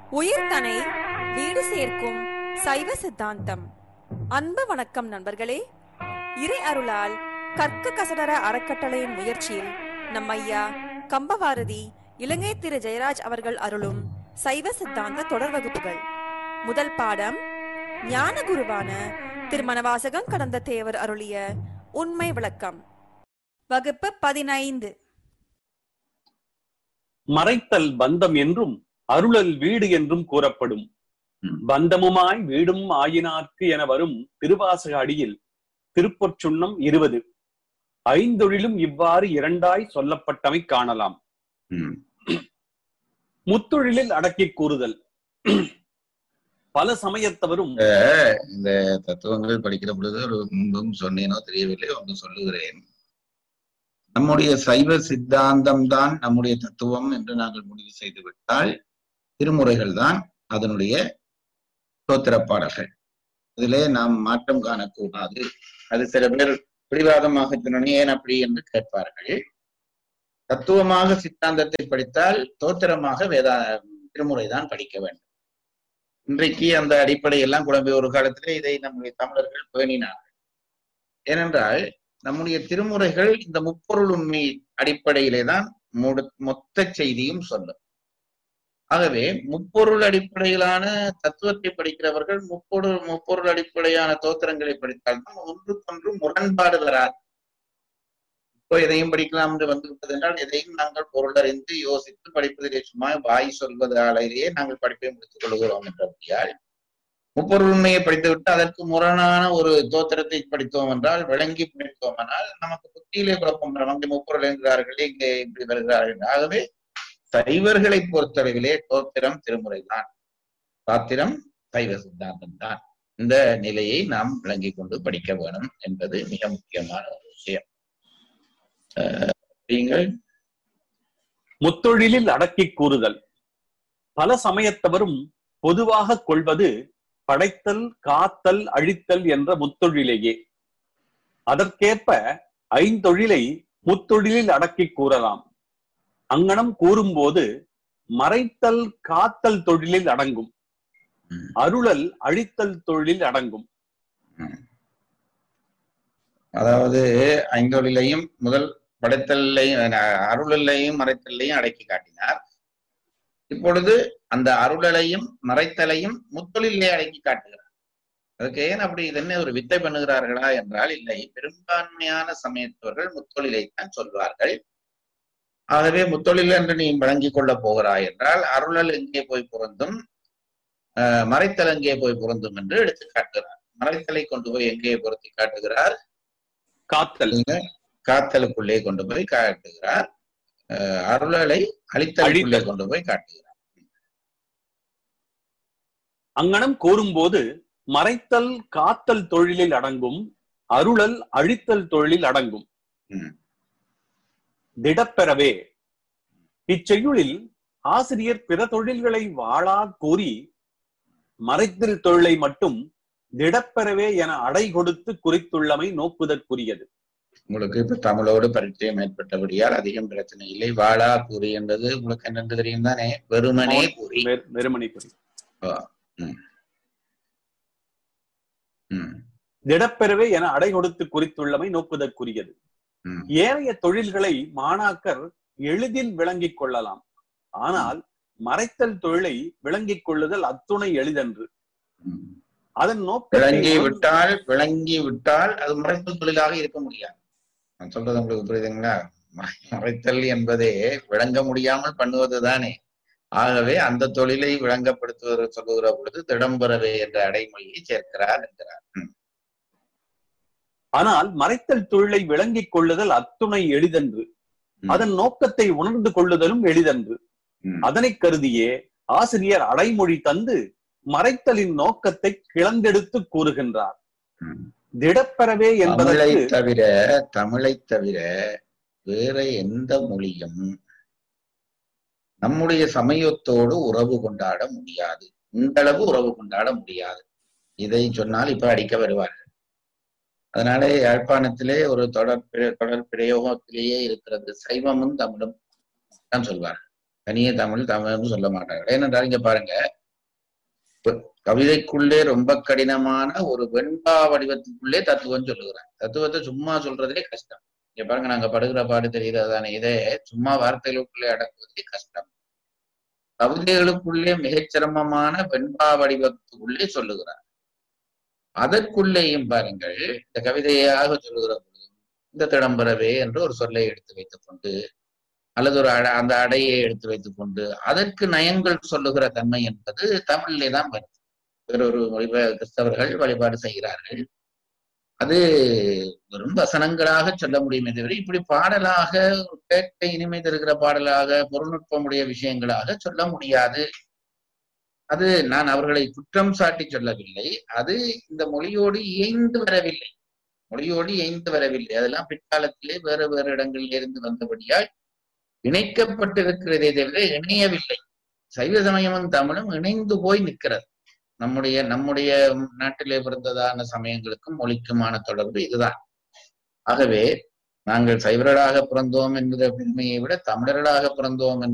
உயிர்தனை வீடு சேர்க்கும் சைவ சித்தாந்தம் அன்பு வணக்கம் நண்பர்களே இறை அருளால் கற்க கசடர அறக்கட்டளையின் முயற்சியில் நம் ஐயா கம்பவாரதி இலங்கை திரு ஜெயராஜ் அவர்கள் அருளும் சைவ சித்தாந்த தொடர் வகுப்புகள் முதல் பாடம் ஞான குருவான திருமணவாசகம் கடந்த தேவர் அருளிய உண்மை விளக்கம் வகுப்பு பதினைந்து மறைத்தல் பந்தம் என்றும் அருளல் வீடு என்றும் கூறப்படும் ம். பந்தமுமாய் வீடும் ஆயினார்க்கு என வரும் திருவாசக அடியில் திருப்பொற்சுண்ணம் இருபது ஐந்தொழிலும் இவ்வாறு இரண்டாய் சொல்லப்பட்டமை காணலாம் ம். முத்தொழிலில் அடக்கிக் கூறுதல் பல சமயத்தவரும் இந்த தத்துவங்கள் படிக்கிற பொழுது ஒரு முன்பும் சொன்னேனோ தெரியவில்லை ஒன்று சொல்லுகிறேன் நம்முடைய சைவ சித்தாந்தம் தான் நம்முடைய தத்துவம் என்று நாங்கள் முடிவு செய்து விட்டால் திருமுறைகள் தான் அதனுடைய தோத்திரப்பாடல்கள் அதிலே நாம் மாற்றம் காணக்கூடாது அது சில பேர் பிடிவாதமாக சொன்னோன்னே ஏன் அப்படி என்று கேட்பார்கள் தத்துவமாக சித்தாந்தத்தை படித்தால் தோத்திரமாக வேதா திருமுறை தான் படிக்க வேண்டும் இன்றைக்கு அந்த அடிப்படையெல்லாம் குழம்பி ஒரு காலத்திலே இதை நம்முடைய தமிழர்கள் பேணினார்கள் ஏனென்றால் நம்முடைய திருமுறைகள் இந்த முப்பொருள் உண்மை அடிப்படையிலே தான் முடு- மொத்த செய்தியும் சொல்லும் ஆகவே முப்பொருள் அடிப்படையிலான தத்துவத்தை படிக்கிறவர்கள் முப்பொருள் முப்பொருள் அடிப்படையான தோத்திரங்களை படித்தால்தான் ஒன்றுக்கொன்று முரண்பாடு வராது இப்போ எதையும் படிக்கலாம் என்று வந்துவிட்டது என்றால் எதையும் நாங்கள் பொருளறிந்து யோசித்து படிப்பதிலே சும்மா வாய் சொல்வதாலேயே நாங்கள் படிப்பை முடித்துக் கொள்கிறோம் என்றபடியால் முப்பொருள் உண்மையை படித்துவிட்டு அதற்கு முரணான ஒரு தோத்திரத்தை படித்தோம் என்றால் விளங்கி படித்தோமானால் நமக்கு புத்தியிலே குழப்பம் வரும். அங்கே முப்பொருள் என்கிறார்களே இங்கே இப்படி வருகிறார்கள் ஆகவே சைவர்களை பொறுத்தளவிலே தோத்திரம் திருமுறை தான் சாத்திரம் சைவ சித்தாந்தம் தான் இந்த நிலையை நாம் விளங்கிக் கொண்டு படிக்க வேணும் என்பது மிக முக்கியமான ஒரு விஷயம் அஹ் நீங்கள் முத்தொழிலில் அடக்கிக் கூறுதல் பல சமயத்தவரும் பொதுவாக கொள்வது படைத்தல் காத்தல் அழித்தல் என்ற முத்தொழிலேயே அதற்கேற்ப ஐந்தொழிலை முத்தொழிலில் அடக்கிக் கூறலாம் அங்கனம் கூறும்போது மறைத்தல் காத்தல் தொழிலில் அடங்கும் ம், அருளல் அழித்தல் தொழிலில் அடங்கும் ம். அதாவது ஐந்தொழிலையும் முதல் படைத்தலையும் அஹ், அருளலையும் மறைத்தலையும் அடக்கி காட்டினார் இப்பொழுது அந்த அருளலையும் மறைத்தலையும் முத்தொழிலே அடக்கி காட்டுகிறார் அதுக்கு ஏன் அப்படி இது என்ன ஒரு வித்தை பண்ணுகிறார்களா என்றால் இல்லை பெரும்பான்மையான சமயத்தவர்கள் முத்தொழிலைத்தான் சொல்வார்கள் ஆகவே முத்தொழில் என்று நீ வழங்கிக் கொள்ளப் போகிறாய் என்றால் அருளல் எங்கே போய் பொருந்தும் அஹ், மறைத்தல் எங்கே போய் பொருந்தும் என்று எடுத்து காட்டுகிறார் மறைத்தலை கொண்டு போய் எங்கே பொருத்தி காட்டுகிறார் காத்தல் காத்தலுக்குள்ளே கொண்டு போய் காட்டுகிறார் அஹ், அருளலை அழித்தலுக்குள்ளே கொண்டு போய் காட்டுகிறார் அங்கனம் கூறும்போது மறைத்தல் காத்தல் தொழிலில் அடங்கும் அருளல் அழித்தல் தொழிலில் அடங்கும் ம். திடப்பெறவே இச்செய்யுளில் ஆசிரியர் பிற தொழில்களை வாழா கூறி மறைத்தல் தொழிலை மட்டும் திடப்பெறவே என அடை கொடுத்து குறித்துள்ளமை நோக்குதற்குரியது உங்களுக்கு இப்ப தமிழோடு பரிச்சயம் ஏற்பட்டபடியால் அதிகம் பிரச்சனை இல்லை வாழா கூறி என்பது உங்களுக்கு என்னென்று தெரியும் தானே வெறுமனே கூறி வெ- வெறுமனே குறி ம், திடப்பெறவே என அடை கொடுத்து குறித்துள்ளமை நோக்குதற்குரியது ம், ஏனைய தொழில்களை மாணாக்கர் எளிதில் விளங்கிக் கொள்ளலாம் ஆனால் மறைத்தல் தொழிலை விளங்கிக் கொள்ளுதல் அத்துணை எளிதன்று ம். அதன் விளங்கி நோக்கத்தை விட்டால் விளங்கி விட்டால் அது மறைத்தல் தொழிலாக இருக்க முடியாது நான் சொல்றது உங்களுக்கு புரியுதுங்களா மறை- மறைத்தல் என்பதே விளங்க முடியாமல் பண்ணுவது தானே ஆகவே அந்த தொழிலை விளங்கப்படுத்துவது சொல்லுகிற பொழுது திடம்பெறவே என்ற அடைமொழியை சேர்க்கிறார் என்கிறார் ம், ஆனால் மறைத்தல் தொழிலை விளங்கிக் கொள்ளுதல் அத்துணை எளிதன்று ம், அதன் நோக்கத்தை உணர்ந்து கொள்ளுதலும் எளிதன்று ம். அதனை கருதியே ஆசிரியர் அடைமொழி தந்து மறைத்தலின் நோக்கத்தை கிளந்தெடுத்து கூறுகின்றார் ம். திடப்பெறவே தமிழை என்பதற்கு தவிர தமிழை தவிர வேற எந்த மொழியும் நம்முடைய சமயத்தோடு உறவு கொண்டாட முடியாது இந்த அளவு உறவு கொண்டாட முடியாது இதை சொன்னால் இப்ப அடிக்க வருவார்கள் அதனால யாழ்ப்பாணத்திலே ஒரு தொடர் பிர- தொடர் பிரயோகத்திலேயே இருக்கிறது சைவமும் தமிழும் தான் சொல்வார்கள் தனியே தமிழ் தமிழ்னு சொல்ல மாட்டார்கள் ஏனென்றால் இங்க பாருங்க இப்ப கவிதைக்குள்ளே ரொம்ப கடினமான ஒரு வெண்பா வடிவத்துக்குள்ளே தத்துவம் சொல்லுகிறார் தத்துவத்தை சும்மா சொல்றதே கஷ்டம் இங்க பாருங்க நாங்க படுகிற பாடு தெரியுது அதானே இதே சும்மா வார்த்தைகளுக்குள்ளே அடக்குவதே கஷ்டம் கவிதைகளுக்குள்ளே மிகச் சிரமமான வெண்பா வடிவத்துக்குள்ளே சொல்லுகிறார் அதற்குள்ளேயும் பாருங்கள் இந்த கவிதையாக சொல்லுகிற பொழுது இந்த திடம்பரவே என்று ஒரு சொல்லை எடுத்து வைத்துக் கொண்டு அல்லது ஒரு அட அந்த அடையை எடுத்து வைத்துக் கொண்டு அதற்கு நயங்கள் சொல்லுகிற தன்மை என்பது தமிழிலே தான் வருது வேறொரு மொழிபெ கிறிஸ்தவர்கள் வழிபாடு செய்கிறார்கள் அது வெறும் வசனங்களாக சொல்ல முடியுமே தவிர இப்படி பாடலாக கேட்க இனிமை தருகிற பாடலாக பொருள்நுட்பமுடைய விஷயங்களாக சொல்ல முடியாது அது நான் அவர்களை குற்றம் சாட்டி சொல்லவில்லை அது இந்த மொழியோடு இயைந்து வரவில்லை மொழியோடு இயைந்து வரவில்லை அதெல்லாம் பிற்காலத்திலே வேறு வேறு இடங்களில் இருந்து வந்தபடியால் இணைக்கப்பட்டிருக்கிறதே தவிர இணையவில்லை சைவ சமயமும் தமிழும் இணைந்து போய் நிற்கிறது நம்முடைய நம்முடைய நாட்டிலே பிறந்ததான சமயங்களுக்கும் மொழிக்குமான தொடர்பு இதுதான் ஆகவே நாங்கள் சைவர்களாக பிறந்தோம் என்கிற பெருமையை விட தமிழர்களாக பிறந்தோம் என்ற